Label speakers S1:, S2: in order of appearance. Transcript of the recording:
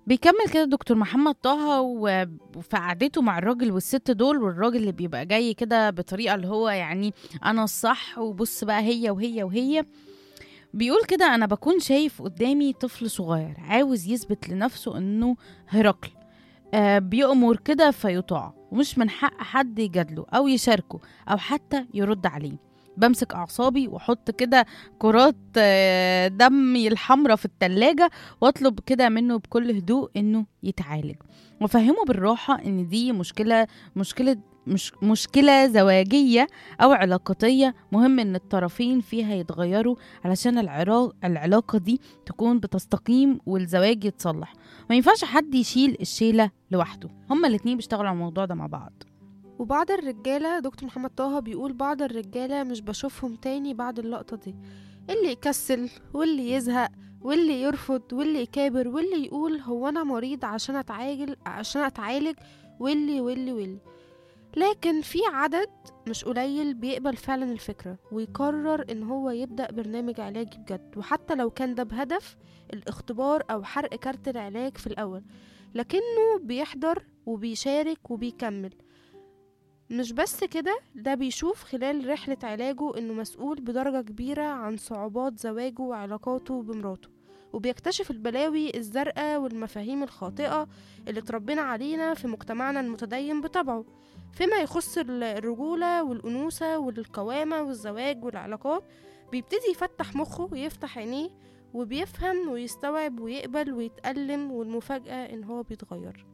S1: بيكمل كده دكتور محمد طه و- وفي قعدته مع الراجل والست دول والراجل اللي بيبقى جاي كده بطريقة اللي هو يعني أنا الصح وبص بقى هي وهي وهي بيقول كده أنا بكون شايف قدامي طفل صغير عاوز يثبت لنفسه إنه هرقل آه بيأمر كده فيطاع ومش من حق حد يجادله أو يشاركه أو حتى يرد عليه بمسك أعصابي وأحط كده كرات آه، دمي الحمرة في التلاجة واطلب كده منه بكل هدوء انه يتعالج وافهمه بالراحه ان دي مشكله مشكله مش مشكله زواجيه او علاقاتيه مهم ان الطرفين فيها يتغيروا علشان العرا- العلاقه دي تكون بتستقيم والزواج يتصلح ما ينفعش حد يشيل الشيله لوحده هما الاتنين بيشتغلوا على الموضوع ده مع بعض
S2: وبعض الرجالة دكتور محمد طه بيقول بعض الرجالة مش بشوفهم تاني بعد اللقطة دي اللي يكسل واللي يزهق واللي يرفض واللي يكابر واللي يقول هو أنا مريض عشان أتعالج عشان أتعالج واللي واللي واللي لكن في عدد مش قليل بيقبل فعلا الفكرة ويقرر إن هو يبدأ برنامج علاجي بجد وحتى لو كان ده بهدف الاختبار أو حرق كارت العلاج في الأول لكنه بيحضر وبيشارك وبيكمل مش بس كده ده بيشوف خلال رحلة علاجه إنه مسؤول بدرجة كبيرة عن صعوبات زواجه وعلاقاته بمراته وبيكتشف البلاوي الزرقاء والمفاهيم الخاطئة اللي اتربينا علينا في مجتمعنا المتدين بطبعه فيما يخص ال- الرجولة والأنوثة والقوامة والزواج والعلاقات بيبتدي يفتح مخه ويفتح عينيه وبيفهم ويستوعب ويقبل ويتألم والمفاجأة إن هو بيتغير